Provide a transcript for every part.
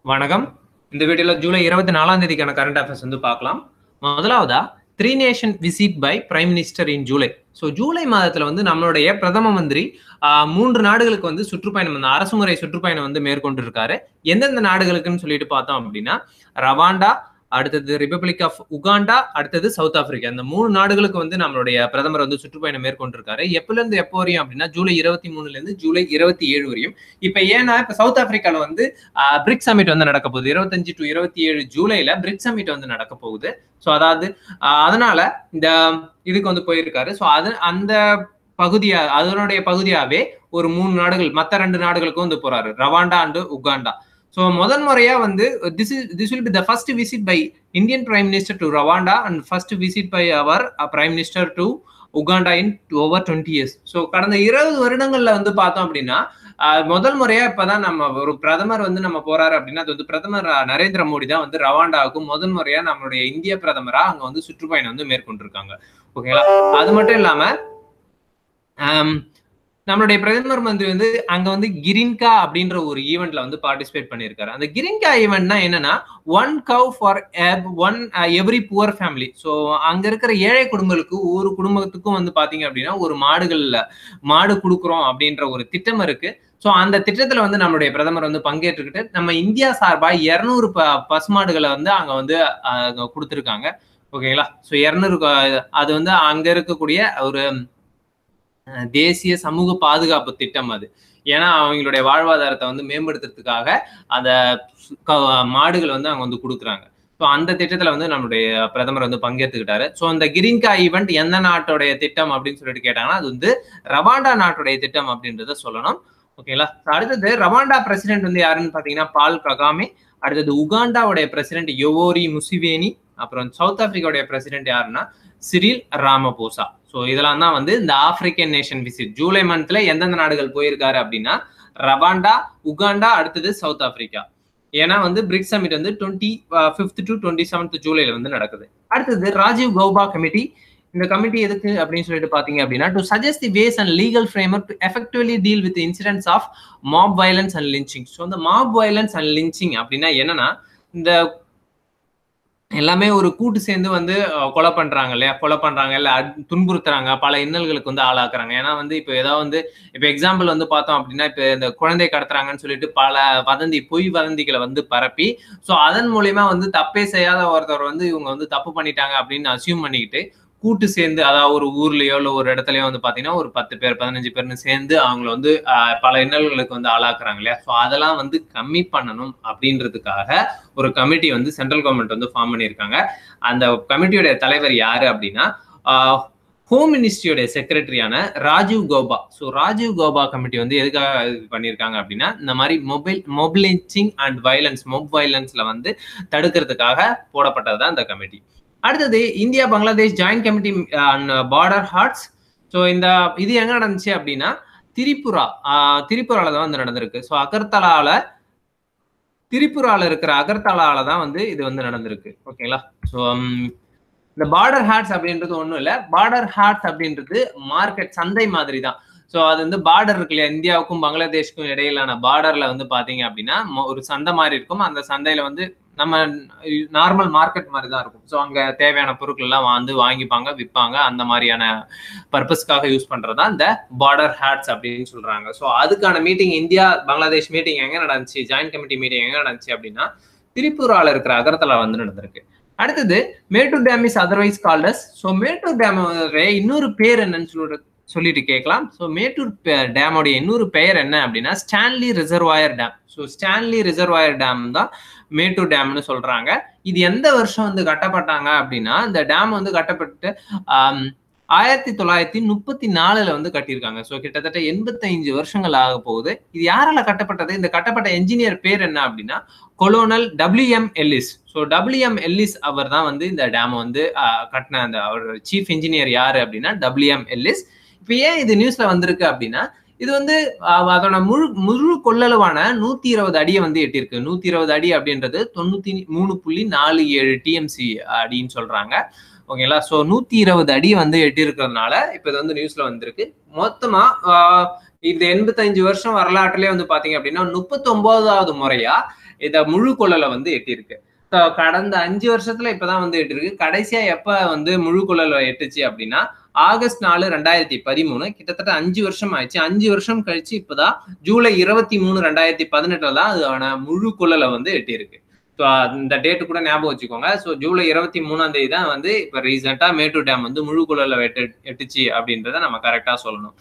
வணக்கம் இந்த வீடியோல ஜூலை இருபத்தி நாலாம் தேதிக்கான கரண்ட் அஃபேர்ஸ் வந்து பார்க்கலாம் முதலாவதா three nation visit by prime minister in July so July மாதத்துல வந்து நம்மளுடைய பிரதம மந்திரி ஆஹ், மூன்று நாடுகளுக்கு வந்து சுற்றுப்பயணம் வந்து அரசுமுறை சுற்றுப்பயணம் வந்து மேற்கொண்டு இருக்காரு எந்தெந்த நாடுகளுக்குன்னு சொல்லிட்டு பார்த்தோம் அப்படின்னா ரவாண்டா அடுத்தது ரிப்பப்ளிக் ஆஃப் உகாண்டா அடுத்தது சவுத் ஆப்பிரிக்கா இந்த மூணு நாடுகளுக்கு வந்து நம்மளுடைய பிரதமர் வந்து சுற்றுப்பயணம் மேற்கொண்டிருக்காரு எப்பல இருந்து எப்போ வரையும் அப்படின்னா ஜூலை இருபத்தி மூணுல இருந்து ஜூலை இருபத்தி ஏழு வரையும் இப்ப ஏன்னா இப்ப சவுத் ஆப்பிரிக்கால வந்து பிரிக் சமிட் வந்து நடக்க போகுது இருபத்தஞ்சு டு இருபத்தி ஏழு ஜூலைல பிரிக் சமிட் வந்து நடக்க போகுது ஸோ அதாவது ஆஹ் அதனால இந்த இதுக்கு வந்து போயிருக்காரு ஸோ அது அந்த பகுதியா அதனுடைய பகுதியாவே ஒரு மூணு நாடுகள் மத்த ரெண்டு நாடுகளுக்கும் வந்து போறாரு ரவாண்டா அண்ட் உகாண்டா ஸோ முதன் முறையா வந்து this is this will be the first visit by Indian prime minister to Rwanda and first visit by our prime minister to Uganda in over twenty years so கடந்த இருபது வருடங்கள்ல வந்து பார்த்தோம் அப்படின்னா ஆஹ் முதல் முறையா இப்பதான் நம்ம ஒரு பிரதமர் வந்து நம்ம போறாரு அப்படின்னா அது வந்து பிரதமர் ஆஹ் நரேந்திர மோடி தான் வந்து ரவாண்டாவுக்கு முதல் முறையா நம்மளுடைய இந்திய பிரதமரா அங்க வந்து சுற்றுப்பயணம் வந்து மேற்கொண்டிருக்காங்க ஓகேங்களா அது மட்டும் இல்லாம ஆம், நம்மளுடைய பிரதமர் மந்திரி வந்து அங்க வந்து கிரின்கா அப்படின்ற ஒரு ஈவெண்ட்ல வந்து பார்ட்டிசிபேட் பண்ணியிருக்காரு அந்த கிரின்கா ஈவெண்ட்னா என்னன்னா one cow for one every poor family so அங்க இருக்கிற ஏழை குடும்பங்களுக்கு ஒரு குடும்பத்துக்கும் வந்து பாத்தீங்க அப்படின்னா ஒரு மாடுகள்ல மாடு கொடுக்குறோம் அப்படின்ற ஒரு திட்டம் இருக்கு ஸோ அந்த திட்டத்துல வந்து நம்மளுடைய பிரதமர் வந்து பங்கேற்றுக்கிட்டு நம்ம இந்தியா சார்பா இருநூறு ப பசுமாடுகளை வந்து அங்க வந்து அங்க கொடுத்துருக்காங்க ஓகேங்களா ஸோ இருநூறு அது வந்து அங்க இருக்கக்கூடிய ஒரு அஹ், தேசிய சமூக பாதுகாப்பு திட்டம் அது ஏன்னா அவங்களுடைய வாழ்வாதாரத்தை வந்து மேம்படுத்துறதுக்காக அந்த சு- க- மாடுகள் வந்து அங்க வந்து கொடுக்குறாங்க ஸோ அந்த திட்டத்துல வந்து நம்மளுடைய பிரதமர் வந்து பங்கேற்றுக்கிட்டாரு ஸோ அந்த கிரீன்கா ஈவெண்ட் எந்த நாட்டுடைய திட்டம் அப்படின்னு சொல்லிட்டு கேட்டாங்கன்னா அது வந்து ரவாண்டா நாட்டுடைய திட்டம் அப்படின்றத சொல்லணும் ஓகேங்களா அடுத்தது ரவாண்டா பிரசிடென்ட் வந்து யாருன்னு பாத்தீங்கன்னா பால் ககாமே அடுத்தது உகாண்டாவுடைய பிரசிடென்ட் யோவோரி முசிவேனி அப்புறம் சவுத் ஆப்பிரிக்காவுடைய பிரசிடென்ட் யாருன்னா சிரில் ராமபோசா ஸோ இதெல்லாம் தான் வந்து இந்த ஆப்பிரிக்கன் நேஷன் விசிட் ஜூலை மந்த்ல எந்தெந்த நாடுகள் போயிருக்காரு அப்படின்னா ரவாண்டா உகாண்டா அடுத்தது சவுத் ஆப்பிரிக்கா ஏன்னா வந்து பிரிக்ஸ் சமிட் வந்து twenty fifth to twenty seventh ஜூலைல வந்து நடக்குது அடுத்தது ராஜீவ் கௌபா கமிட்டி இந்த கமிட்டி எதுக்கு அப்படின்னு சொல்லிட்டு பாத்தீங்க அப்படின்னா to suggest the ways and legal framework to effectively deal with incidents of mob violence and lynching so இந்த மாப் வயலன்ஸ் அண்ட் லிஞ்சிங் அப்படின்னா என்னன்னா இந்த எல்லாமே ஒரு கூட்டு சேர்ந்து வந்து அஹ், கொலை பண்றாங்க இல்லையா கொலை பண்றாங்க இல்ல அட்- துன்புறுத்துறாங்க பல இன்னல்களுக்கு வந்து ஆளாக்குறாங்க ஏன்னா வந்து இப்போ ஏதாவது வந்து இப்போ எக்ஸாம்பிள் வந்து பார்த்தோம் அப்படின்னா இப்போ இந்த குழந்தை கடத்துறாங்கன்னு சொல்லிட்டு பல வதந்தி பொய் வதந்திகளை வந்து பரப்பி ஸோ அதன் மூலியமா வந்து தப்பே செய்யாத ஒருத்தர் வந்து இவங்க வந்து தப்பு பண்ணிட்டாங்க அப்படின்னு அசியூம் பண்ணிக்கிட்டு கூட்டு சேர்ந்து அதாவது ஒரு ஊர்லயோ இல்ல ஒரு இடத்துலயோ வந்து பாத்தீங்கன்னா ஒரு பத்து பேர் பதினஞ்சு பேர்னு சேர்ந்து அவங்கள வந்து ஆஹ், பல இன்னல்களுக்கு வந்து ஆளாக்குறாங்க இல்லையா ஸோ அதெல்லாம் வந்து கம்மி பண்ணணும் அப்படின்றதுக்காக ஒரு கமிட்டி வந்து சென்ட்ரல் கவர்மெண்ட் வந்து ஃபார்ம் பண்ணியிருக்காங்க அந்த கமிட்டியோட தலைவர் யாரு அப்படின்னா ஹோம் மினிஸ்ட்ரியோட செக்ரட்டரியான ராஜீவ் கௌபா ஸோ ராஜீவ் கௌபா கமிட்டி வந்து எதுக்காக இது பண்ணியிருக்காங்க அப்படின்னா இந்த மாதிரி mobile mobilising and violence mob வயலன்ஸ்ல வந்து தடுக்கிறதுக்காக போடப்பட்டது தான் இந்த கமிட்டி அடுத்தது India Bangladesh joint committee and border haats so இந்த இது எங்க நடந்துச்சு அப்படின்னா திரிபுரா ஆஹ் திரிபுரால தான் வந்து நடந்திருக்கு ஸோ அகர்தலால திரிபுரால இருக்கிற அகர்தலால தான் வந்து இது வந்து நடந்திருக்கு ஓகேங்களா ஸோ இந்த பார்டர் ஹார்ட்ஸ் அப்படின்றது ஒன்றும் இல்லை பார்டர் ஹார்ட்ஸ் அப்படின்றது மார்க்கெட் சந்தை மாதிரி தான் ஸோ அது வந்து பார்டர் இருக்கு இல்லையா இந்தியாவுக்கும் பங்களாதேஷ்க்கும் இடையிலான பார்டர்ல வந்து பாத்தீங்க அப்படின்னா மொ- ஒரு சந்தை மாதிரி இருக்கும் அந்த சந்தையில வந்து நம்ம நார்மல் மார்க்கெட் மாதிரி தான் இருக்கும் ஸோ அங்க தேவையான பொருட்கள் எல்லாம் வந்து வாங்கிப்பாங்க விற்பாங்க அந்த மாதிரியான பர்பஸ்க்காக யூஸ் பண்றதா இந்த பார்டர் ஹேட்ஸ் அப்படின்னு சொல்றாங்க ஸோ அதுக்கான மீட்டிங் இந்தியா பங்களாதேஷ் மீட்டிங் எங்க நடந்துச்சு ஜாயிண்ட் கமிட்டி மீட்டிங் எங்க நடந்துச்சு அப்படின்னா திரிபுரால இருக்கிற அகர்தலா வந்து நடந்திருக்கு அடுத்தது Mettur dam is otherwise called as so Mettur dam இன்னொரு பேர் என்னன்னு சொல்லிட்டு சொல்லிட்டு கேட்கலாம் ஸோ மேட்டூர் டேமோடைய இன்னொரு பெயர் என்ன அப்படின்னா Stanley reservoir dam so Stanley reservoir dam தான் மேட்டூர் டேம்னு சொல்றாங்க இது எந்த வருஷம் வந்து கட்டப்பட்டாங்க அப்படின்னா இந்த டேம் வந்து கட்டப்பட்டு ஆம், ஆயிரத்தி தொள்ளாயிரத்தி முப்பத்தி நாலுல வந்து கட்டியிருக்காங்க ஸோ கிட்டத்தட்ட எண்பத்தைந்து வருஷங்கள் ஆக போகுது இது யாரால கட்டப்பட்டது இந்த கட்டப்பட்ட என்ஜினியர் பேர் என்ன அப்படின்னா colonel W M Ellis so W M Ellis அவர் தான் வந்து இந்த டேம் வந்து ஆஹ், கட்டின அந்த அவர் சீஃப் இன்ஜினியர் யாரு அப்படின்னா டபிள்யூஎம் எல்லிஸ் இப்போ ஏன் இது நியூஸ்ல வந்திருக்கு அப்படின்னா இது வந்து ஆஹ், அதோட முழு முழு கொள்ளளவான நூத்தி இருபது அடியை வந்து எட்டியிருக்கு நூத்தி இருபது அடி அப்படின்றது தொண்ணூத்தி மூணு புள்ளி நாலு ஏழு டிஎம்சி அடின்னு சொல்றாங்க ஓகேங்களா ஸோ நூத்தி இருபது அடி வந்து எட்டி இருக்கிறதுனால இப்போ இது வந்து நியூஸ்ல வந்திருக்கு மொத்தமா ஆஹ், இந்த எண்பத்தஞ்சு வருஷம் வரலாற்றுலயே வந்து பாத்தீங்க அப்படின்னா முப்பத்தி ஒன்பதாவது முறையா இத முழு கொள்ளலை வந்து எட்டியிருக்கு So, கடந்த அஞ்சு வருஷத்துல இப்பதான் வந்து எட்டிருக்கு கடைசியா எப்ப வந்து முழு கொள்ளலை எட்டுச்சு அப்படின்னா ஆகஸ்ட் நாலு ரெண்டாயிரத்தி பதிமூணு கிட்டத்தட்ட அஞ்சு வருஷம் ஆயிடுச்சு அஞ்சு வருஷம் கழிச்சு இப்பதான் ஜூலை இருபத்தி மூணு ரெண்டாயிரத்தி பதினெட்டுல தான் அதுக்கான முழு கொள்ளலை வந்து எட்டியிருக்கு ஸோ இந்த டேட்டு கூட ஞாபகம் வச்சுக்கோங்க ஸோ ஜூலை இருபத்தி மூணாம் தேதி தான் வந்து இப்போ ரீசெண்டா மேட்டூர் டேம் வந்து முழு கொள்ளலை எட்டு எட்டுச்சு அப்படின்றத நம்ம கரெக்டா சொல்லணும்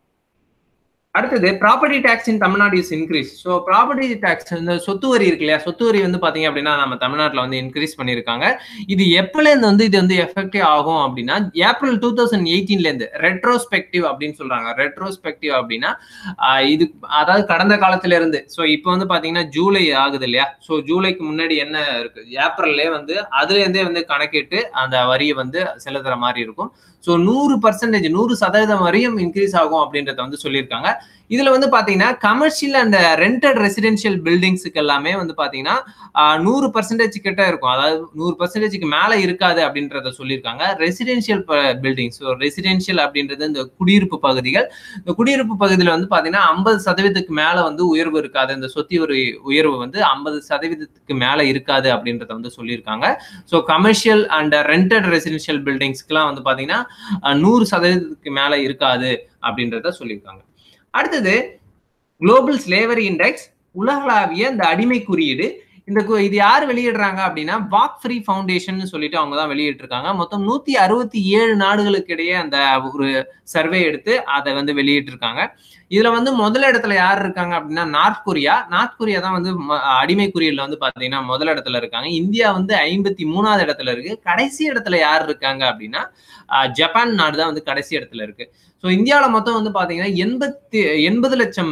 அடுத்தது property tax in Tamil Nadu is increase so property tax இந்த சொத்து வரி இருக்கு இல்லையா சொத்து வரி வந்து பாத்தீங்க அப்படின்னா நம்ம தமிழ்நாட்டில் வந்து இன்க்ரீஸ் பண்ணியிருக்காங்க இது எப்பலேருந்து வந்து இது வந்து எஃபெக்டிவ் ஆகும் அப்படின்னா ஏப்ரல் டூ தௌசண்ட் எயிட்டீன்லேருந்து ரெட்ரோஸ்பெக்டிவ் அப்படின்னு சொல்றாங்க ரெட்ரோஸ்பெக்டிவ் அப்படின்னா இது அதாவது கடந்த காலத்துல இருந்து ஸோ இப்போ வந்து பாத்தீங்கன்னா ஜூலை ஆகுது இல்லையா ஸோ ஜூலைக்கு முன்னாடி என்ன இருக்கு ஏப்ரல்லே வந்து அதுல இருந்தே வந்து கணக்கிட்டு அந்த வரியை வந்து செலுத்துற மாதிரி இருக்கும் ஸோ நூறு பர்சன்டேஜ் நூறு சதவீதம் வரையும் இன்க்ரீஸ் ஆகும் அப்படின்றத வந்து சொல்லியிருக்காங்க இதுல வந்து பாத்தீங்கன்னா கமர்ஷியல் அண்ட் ரெண்டட் ரெசிடென்ஷியல் பில்டிங்ஸுக்கு எல்லாமே வந்து பாத்தீங்கன்னா நூறு பர்சன்டேஜ் கிட்ட இருக்கும் அதாவது நூறு பர்சன்டேஜ்க்கு மேல இருக்காது அப்படின்றத சொல்லியிருக்காங்க ரெசிடென்ஷியல் பில்டிங் ஸோ ரெசிடென்ஷியல் அப்படின்றது இந்த குடியிருப்பு பகுதிகள் இந்த குடியிருப்பு பகுதியில் வந்து பாத்தீங்கன்னா ஐம்பது சதவீதத்துக்கு மேல வந்து உயர்வு இருக்காது இந்த சொத்தி ஒரு உயர்வு வந்து ஐம்பது சதவீதத்துக்கு மேல இருக்காது அப்படின்றத வந்து சொல்லியிருக்காங்க so commercial and rented residential பில்டிங்ஸ்க்குலாம் வந்து பாத்தீங்கன்னா நூறு சதவீதத்துக்கு மேல இருக்காது அப்படின்றத சொல்லியிருக்காங்க அடுத்தது குளோபல் ஸ்லேவரி இண்டெக்ஸ் உலகளாவிய இந்த அடிமை குறியீடு இந்த இது யார் வெளியிடுறாங்க அப்படின்னா வாக் ஃப்ரீ ஃபவுண்டேஷன் சொல்லிட்டு அவங்க தான் வெளியிட்டிருக்காங்க மொத்தம் நூத்தி அறுபத்தி ஏழு நாடுகளுக்கு இடையே அந்த ஒரு சர்வே எடுத்து அதை வந்து வெளியிட்டிருக்காங்க இதுல வந்து முதல் இடத்துல யார் இருக்காங்க அப்படின்னா நார்த் கொரியா நார்த் கொரியா தான் வந்து அடிமை குறியீடுல வந்து பாத்தீங்கன்னா முதல் இடத்துல இருக்காங்க இந்தியா வந்து ஐம்பத்தி மூணாவது இடத்துல இருக்கு கடைசி இடத்துல யார் இருக்காங்க அப்படின்னா ஜப்பான் நாடு தான் வந்து கடைசி இடத்துல இருக்கு ஸோ இந்தியாவில் மொத்தம் வந்து பாத்தீங்கன்னா எண்பத்தி எண்பது லட்சம்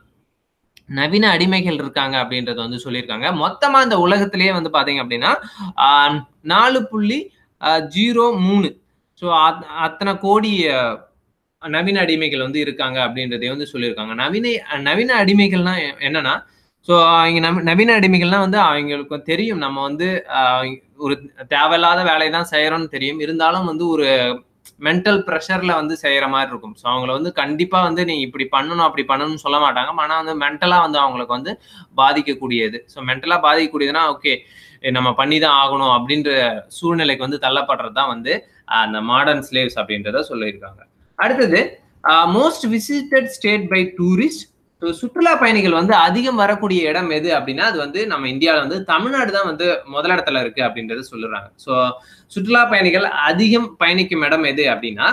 நவீன அடிமைகள் இருக்காங்க அப்படின்றத வந்து சொல்லியிருக்காங்க மொத்தமா இந்த உலகத்திலேயே வந்து பாத்தீங்க அப்படின்னா நாலு புள்ளி ஜீரோ மூணு ஸோ அத்தனை கோடி நவீன அடிமைகள் வந்து இருக்காங்க அப்படின்றதையும் வந்து சொல்லியிருக்காங்க நவீன நவீன அடிமைகள்னா என்னன்னா ஸோ அவங்க நவீன அடிமைகள்னா வந்து அவங்களுக்கு தெரியும் நம்ம வந்து ஒரு தேவையில்லாத வேலையை தான் செய்யறோம்னு தெரியும் இருந்தாலும் வந்து ஒரு மென்டல் ப்ரெஷர்ல வந்து செய்யற மாதிரி இருக்கும் ஸோ அவங்கள வந்து கண்டிப்பா வந்து நீ இப்படி பண்ணணும் அப்படி பண்ணணும்னு சொல்ல மாட்டாங்க ஆனா வந்து மென்டலா வந்து அவங்களுக்கு வந்து பாதிக்கக்கூடியது ஸோ மென்டலா பாதிக்கக்கூடியதுன்னா ஓகே நம்ம பண்ணி தான் ஆகணும் அப்படின்ற சூழ்நிலைக்கு வந்து தள்ளப்படுறது தான் வந்து அந்த மாடர்ன் ஸ்லேவ்ஸ் அப்படின்றத சொல்லியிருக்காங்க அடுத்தது most visited state by tourist சுற்றுலா பயணிகள் வந்து அதிகம் வரக்கூடிய இடம் எது அப்படின்னா அது வந்து நம்ம இந்தியாவில் வந்து தமிழ்நாடு தான் வந்து முதலிடத்துல இருக்கு அப்படின்றத சொல்லுறாங்க ஸோ சுற்றுலா பயணிகள் அதிகம் பயணிக்கும் இடம் எது அப்படின்னா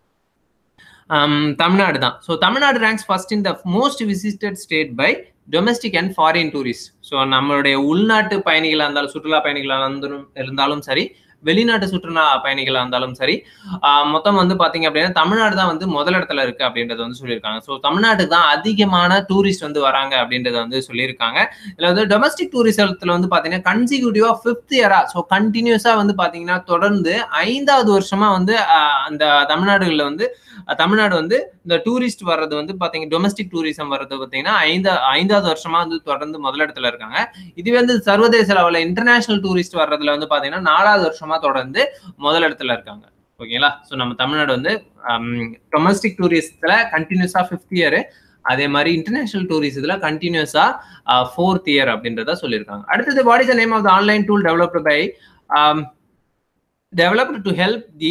தமிழ்நாடு தான் so Tamil Nadu ranks first in the most visited state by domestic and foreign tourist so நம்மளுடைய உள்நாட்டு பயணிகளாக இருந்தாலும் சுற்றுலா பயணிகளாக இருந்தாலும் இருந்தாலும் சரி வெளிநாட்டு சுற்றுலா பயணிகளா இருந்தாலும் சரி மொத்தம் வந்து பாத்தீங்க அப்படின்னா தமிழ்நாடு தான் வந்து முதல் இடத்துல இருக்கு அப்படின்றத வந்து சொல்லியிருக்காங்க ஸோ தமிழ்நாட்டுக்கு தான் அதிகமான டூரிஸ்ட் வந்து வராங்க அப்படின்றத வந்து சொல்லியிருக்காங்க இதுல வந்து டொமஸ்டிக் டூரிசத்துல வந்து பாத்தீங்கன்னா கன்சிக்யூட்டிவா ஃபிஃப்த் இயரா ஸோ கண்டினியூஸா வந்து பாத்தீங்கன்னா தொடர்ந்து ஐந்தாவது வருஷமா வந்து அந்த தமிழ்நாடுகளில் வந்து தமிழ்நாடு வந்து இந்த டூரிஸ்ட் வர்றது வந்து பாத்தீங்கன்னா டொமஸ்டிக் டூரிசம் வர்றது பாத்தீங்கன்னா ஐந்தா ஐந்தாவது வருஷமா வந்து தொடர்ந்து முதலிடத்துல இருக்காங்க இதுவே வந்து சர்வதேச லெவலில் இன்டர்நேஷனல் டூரிஸ்ட் வர்றதுல வந்து பாத்தீங்கன்னா நாலாவது வருஷமா தொடர்ந்து முதலிடத்துல இருக்காங்க ஓகேங்களா ஸோ நம்ம தமிழ்நாடு வந்து டொமஸ்டிக் டூரிஸ்ட்ல கண்டினியூஸா ஃபிஃப்த் இயர் அதே மாதிரி இன்டர்நேஷனல் டூரிசத்துல கண்டினியூஸா ஃபோர்த் இயர் அப்படின்றத சொல்லியிருக்காங்க அடுத்தது what is the name of the online tool developed by developed to help the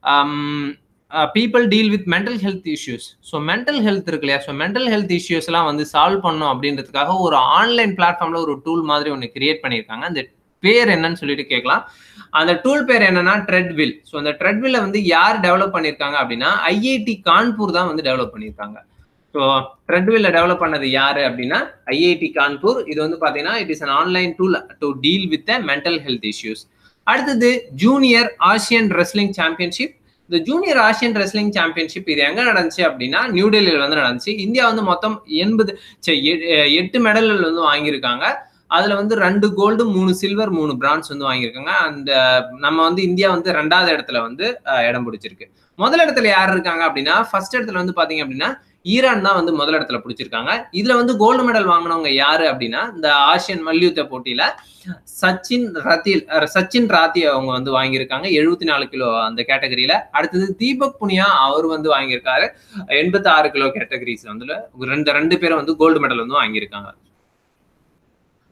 people deal with mental health issues so mental health இருக்கு இல்லையா ஸோ மென்டல் ஹெல்த் இஷ்யூஸ்லாம் வந்து solve பண்ணும் அப்படின்றதுக்காக ஒரு ஆன்லைன் பிளாட்ஃபார்ம்ல ஒரு டூல் மாதிரி ஒன்று கிரியேட் பண்ணியிருக்காங்க அந்த பேர் என்னன்னு சொல்லிட்டு கேட்கலாம் அந்த டூல் பேர் என்னன்னா ட்ரெட்வில் ஸோ அந்த ட்ரெட்வில்ல வந்து யார் டெவலப் பண்ணியிருக்காங்க அப்படின்னா ஐஐடி கான்பூர் தான் வந்து டெவலப் பண்ணியிருக்காங்க ஸோ ட்ரெட்வில்ல டெவலப் பண்ணது யாரு அப்படின்னா ஐஐடி கான்பூர் இது வந்து பாத்தீங்கன்னா it is an online tool to deal with mental health issues அடுத்தது ஜூனியர் ஆசியன் ரெஸ்லிங் சாம்பியன்ஷிப் இந்த ஜூனியர் ஆசியன் ரெஸ்லிங் சாம்பியன்ஷிப் இது எங்க நடந்துச்சு அப்படின்னா நியூ டெல்லியில வந்து நடந்துச்சு இந்தியா வந்து மொத்தம் எண்பது எட்டு மெடல்கள் வந்து வாங்கியிருக்காங்க அதுல வந்து ரெண்டு கோல்டு மூணு சில்வர் மூணு பிரான்ஸ் வந்து வாங்கியிருக்காங்க அந்த நம்ம வந்து இந்தியா வந்து ரெண்டாவது இடத்துல வந்து இடம் பிடிச்சிருக்கு முதல் இடத்துல யார் இருக்காங்க அப்படின்னா ஃபர்ஸ்ட் இடத்துல வந்து பாத்தீங்க அப்படின்னா ஈரான் தான் வந்து முதல் இடத்துல பிடிச்சிருக்காங்க இதுல வந்து கோல்டு மெடல் வாங்கினவங்க யாரு அப்படின்னா இந்த ஆசியன் மல்யுத்த போட்டியில சச்சின் ரத்தில் சச்சின் ராத்தி அவங்க வந்து வாங்கியிருக்காங்க எழுபத்தி நாலு கிலோ அந்த கேட்டகரியில அடுத்தது தீபக் புனியா அவர் வந்து வாங்கியிருக்காரு எண்பத்தி ஆறு கிலோ கேட்டகரிஸ்ல வந்து ரெண்டு ரெண்டு பேரும் வந்து கோல்டு மெடல் வந்து வாங்கியிருக்காங்க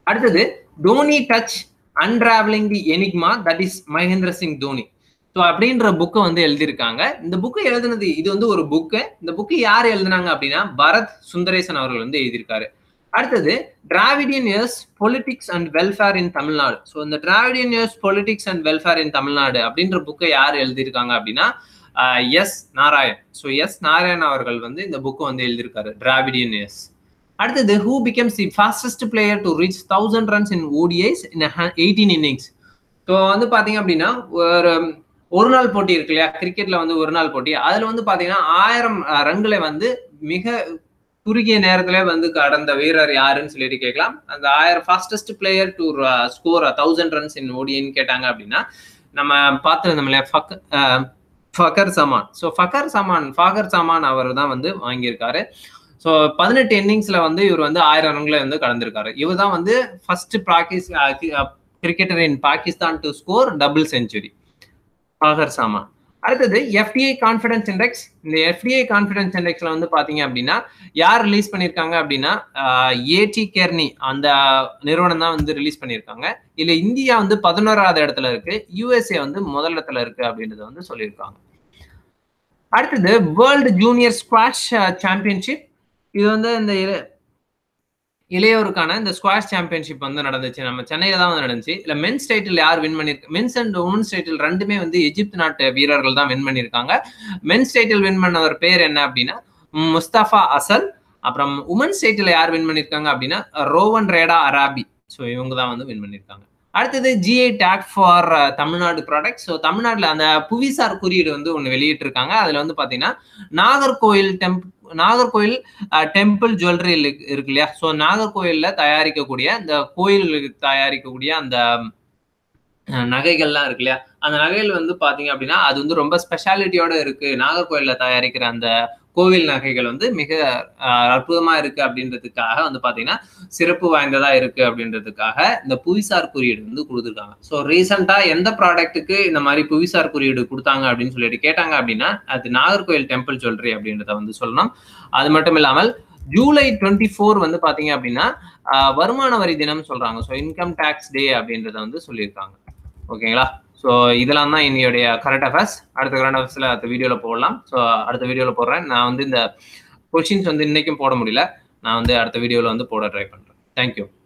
அடுத்தது Dhoni touch unravelling the enigma that is Mahendra Singh Dhoni so அப்படின்ற புக்கை வந்து எழுதியிருக்காங்க இந்த புக்கை எழுதுனது இது வந்து ஒரு புக்கு இந்த புக்கு யார் எழுதுனாங்க அப்படின்னா பரத் சுந்தரேசன் அவர்கள் வந்து எழுதியிருக்காரு அடுத்தது Dravidian years politics and welfare in Tamil Nadu so இந்த Dravidian years politics and welfare in Tamil Nadu அப்படின்ற புக்கை யார் எழுதியிருக்காங்க அப்படின்னா S Narayan so S Narayan அவர்கள் வந்து இந்த புக்கை வந்து எழுதியிருக்காரு டிராவிடியன் இயர்ஸ் அடுத்தது who becomes the fastest player to reach thousand runs in ODIs in eighteen innings so வந்து பார்த்தீங்க அப்படின்னா ஒரு ஒரு நாள் போட்டி இருக்கு இல்லையா கிரிக்கெட்ல வந்து ஒரு நாள் போட்டி அதுல வந்து பாத்தீங்கன்னா ஆயிரம் ரன்களை வந்து மிக குறுகிய நேரத்துல வந்து கடந்த வீரர் யாருன்னு சொல்லிட்டு கேட்கலாம் அந்த ஆயிரம் fastest player to score thousand runs in ஓடின்னு கேட்டாங்க அப்படின்னா நம்ம பார்த்துருந்தோம் இல்லையா ஃபக் ஃபக்கர் சமான் ஸோ ஃபக்கர் சமான் ஃபாகர் சமான் அவர் தான் வந்து வாங்கியிருக்காரு ஸோ பதினெட்டு இன்னிங்ஸ்ல வந்து இவர் வந்து ஆயிரம் ரன்களை வந்து கடந்திருக்காரு இவர் தான் வந்து ஃபர்ஸ்ட் பாகிஸ் cricketer in Pakistan to score double century Fakhar Zaman அடுத்தது எஃப்டிஐ கான்ஃபிடன்ஸ் இண்டெக்ஸ் இந்த எஃப்டிஐ கான்ஃபிடன்ஸ் இண்டெக்ஸ்ல வந்து பாத்தீங்க அப்படின்னா யார் ரிலீஸ் பண்ணியிருக்காங்க அப்படின்னா ஏடி கேர்னி அந்த நிறுவனம் தான் வந்து ரிலீஸ் பண்ணியிருக்காங்க இல்ல இந்தியா வந்து பதினோராவது இடத்துல இருக்கு யூஎஸ்ஏ வந்து முதல் இடத்துல இருக்கு அப்படின்றத வந்து சொல்லியிருக்காங்க அடுத்தது வேர்ல்டு ஜூனியர் ஸ்குவாஷ் சாம்பியன்ஷிப் இது வந்து இந்த இளையோருக்கான இந்த ஸ்குவாஷ் சாம்பியன்ஷிப் வந்து நடந்துச்சு நம்ம சென்னையில தான் வந்து நடந்துச்சு இல்ல மென்ஸ் டைட்டில் யார் வின் பண்ணிருக்கு மென்ஸ் அண்ட் உமன்ஸ் டைட்டில் ரெண்டுமே வந்து எஜிப்த் நாட்டு வீரர்கள் தான் வின் பண்ணியிருக்காங்க மென்ஸ் டைட்டில் வின் பண்ணவர் பேர் என்ன அப்படின்னா முஸ்தபா அசல் அப்புறம் உமன்ஸ் டைட்டில் யார் வின் பண்ணியிருக்காங்க அப்படின்னா ரோவன் ரேடா அராபி ஸோ இவங்க தான் வந்து வின் பண்ணியிருக்காங்க அடுத்தது GI tag for Tamil Nadu product so தமிழ்நாட்டில் அந்த புவிசார் குறியீடு வந்து ஒன்று வெளியிட்டிருக்காங்க அதில் வந்து பார்த்தீங்கன்னா நாகர்கோயில் டெம்ப் நாகர்கோயில் டெம்பிள் ஜுவல்லரி இருக்கு இல்லையா ஸோ நாகர்கோயிலில் தயாரிக்கக்கூடிய இந்த கோயிலுக்கு தயாரிக்கக்கூடிய அந்த நகைகள்லாம் இருக்கு இல்லையா அந்த நகைகள் வந்து பாத்தீங்க அப்படின்னா அது வந்து ரொம்ப ஸ்பெஷாலிட்டியோட இருக்கு நாகர்கோயில்ல தயாரிக்கிற அந்த கோவில் நகைகள் வந்து மிக அற்புதமா இருக்கு அப்படின்றதுக்காக வந்து பாத்தீங்கன்னா சிறப்பு வாய்ந்ததா இருக்கு அப்படின்றதுக்காக இந்த புவிசார் குறியீடு வந்து கொடுத்துருக்காங்க ஸோ ரீசெண்டா எந்த ப்ராடக்ட்டுக்கு இந்த மாதிரி புவிசார் குறியீடு கொடுத்தாங்க அப்படின்னு சொல்லிட்டு கேட்டாங்க அப்படின்னா அது நாகர்கோயில் டெம்பிள் ஜுவல்லரி அப்படின்றத வந்து சொல்லணும் அது மட்டும் இல்லாமல் ஜூலை டுவெண்ட்டி ஃபோர் வந்து பாத்தீங்க அப்படின்னா வருமான வரி தினம் சொல்றாங்க ஸோ இன்கம் டேக்ஸ் டே அப்படின்றத வந்து சொல்லியிருக்காங்க ஓகேங்களா ஸோ இதெல்லாம் தான் என்னுடைய கரண்ட் அஃபேர்ஸ் அடுத்த கரண்ட் அஃபேர்ஸில் அடுத்த வீடியோவில் போடலாம் ஸோ அடுத்த வீடியோவில் போடுறேன் நான் வந்து இந்த கொஷின்ஸ் வந்து இன்னைக்கும் போட முடியல நான் வந்து அடுத்த வீடியோவில் வந்து போட ட்ரை பண்ணுறேன் தேங்க்யூ